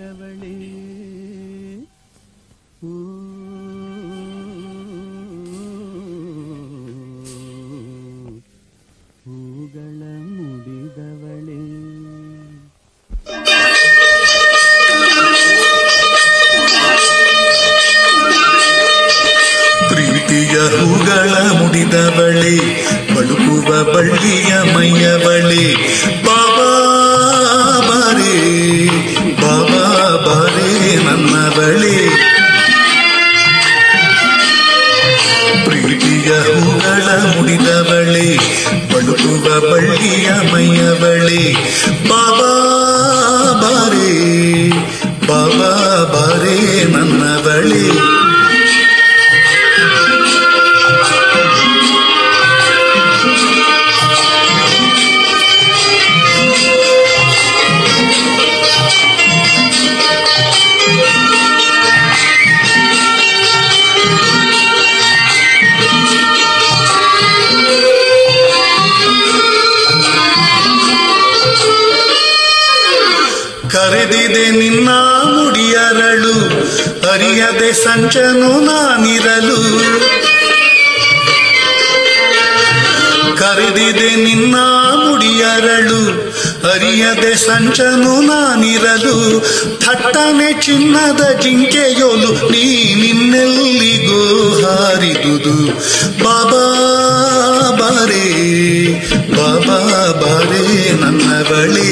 ಮುಡಿದವಳೆ ಓ ಹೂಗಳ ಮುಡಿದವಳೆ ಪ್ರೀತಿಯ ಹೂಗಳ ಮುಡಿದವಳೆ ಬಳುಕುವ ಬಳ್ಳಿಯ ಮೈಯವಳೆ ಬಾಬಾ ಬಾರೆ ಬಾಬಾ ಬಾರೆ ನನ್ನವಳೆ ಪ್ರೀತಿಯ ಹೂಗಳ ಮುಡಿದವಳೆ ಬಳುಕುವ ಬಳ್ಳಿಯ ಮೈಯವಳೆ ಬಾಬಾ ಬಾರೆ ಬಾಬಾ ಬಾರೆ ನನ್ನವಳೆ ಕರೆದಿದೆ ನಿನ್ನ ಮುಡಿಯರಳು ಅರಿಯದೆ ಸಂಚನು ನಾನಿರಲು ಕರೆದಿದೆ ನಿನ್ನ ಮುಡಿಯರಳು ಅರಿಯದೆ ಸಂಚನು ನಾನಿರಲು ಥಟ್ಟನೆ ಚಿನ್ನದ ಜಿಂಕೆಯೋಲು ನೀ ನಿನ್ನೆಲ್ಲಿಗೋ ಹಾರಿದುದು ಬಾಬಾ ಬಾರೆ ಬಾಬಾ ಬಾರೆ ನನ್ನ ಬಳಿ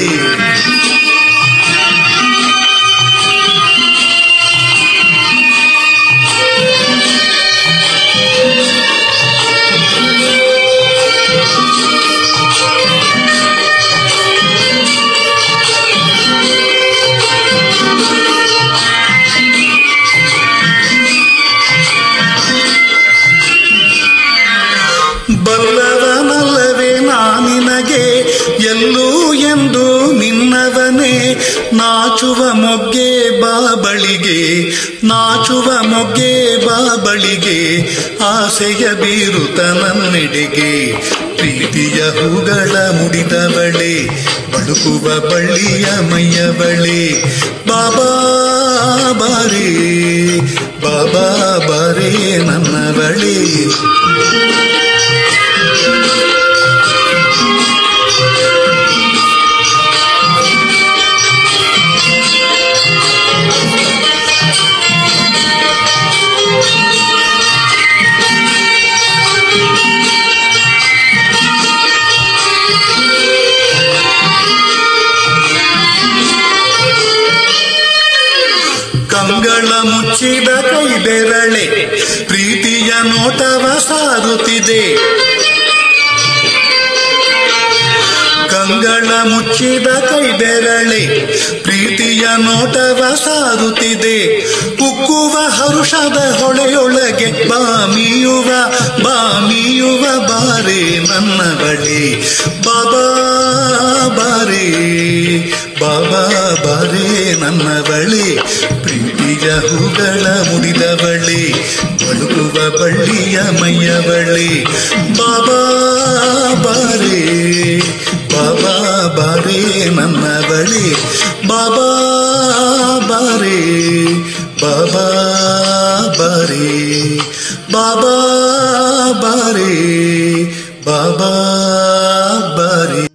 ಬಲ್ಲವನಲ್ಲವೇ ನಾನಿನಗೆ ಎಲ್ಲೂ ಎಂದು ನಿನ್ನವನೇ ನಾಚುವ ಮೊಗ್ಗೆ ಬಾಬಳಿಗೆ ನಾಚುವ ಮೊಗ್ಗೆ ಬಾಬಳಿಗೆ ಆಸೆಯ ಬೀರುತ ನನ್ನೆಡೆಗೆ ಪ್ರೀತಿಯ ಹೂಗಳ ಮುಡಿದವಳೆ ಬಳುಕುವ ಬಳ್ಳಿಯ ಮೈಯವಳೆ ಬಾಬಾ ಬಾರೆ ಬಾಬಾ ಬಾರೆ ನನ್ನವಳೆ ಕಂಗಳ ಮುಚ್ಚಿದ ಕೈ ಬೆರಳೆ ಪ್ರೀತಿಯ ನೋಟವ ಸಾರುತ್ತಿದೆ ಕಂಗಳ ಮುಚ್ಚಿದ ಕೈ ಬೆರಳೆ ಪ್ರೀತಿಯ ನೋಟವ ಸಾರುತ್ತಿದೆ ಉಕ್ಕುವ ಹರುಷದ ಹೊಳೆಯೊಳಗೆ ಬಾಮಿಯುವ ಬಾಮಿಯುವ ಬಾರೆ ನನ್ನ ಬಳಿ ಬಾಬಾ ಬಾರೆ ಬಾಬಾ ಬಾರೆ ನನ್ನ ಬಳಿ ಪ್ರೀತಿಯ ಹೂಗಳ ಮುಡಿದವಳೆ ಬಳುಕುವ ಬಳ್ಳಿಯ ಮೈಯವಳೆ ಬಾಬಾ ಬಾರೆ ಬಾಬಾ ಬಾರೆ ನನ್ನ ಬಳಿ ಬಾಬಾ ಬಾರೆ ಬಾಬಾ ಬಾರೆ ಬಾಬಾ ಬಾರೆ ಬಾಬಾ ಬಾರೆ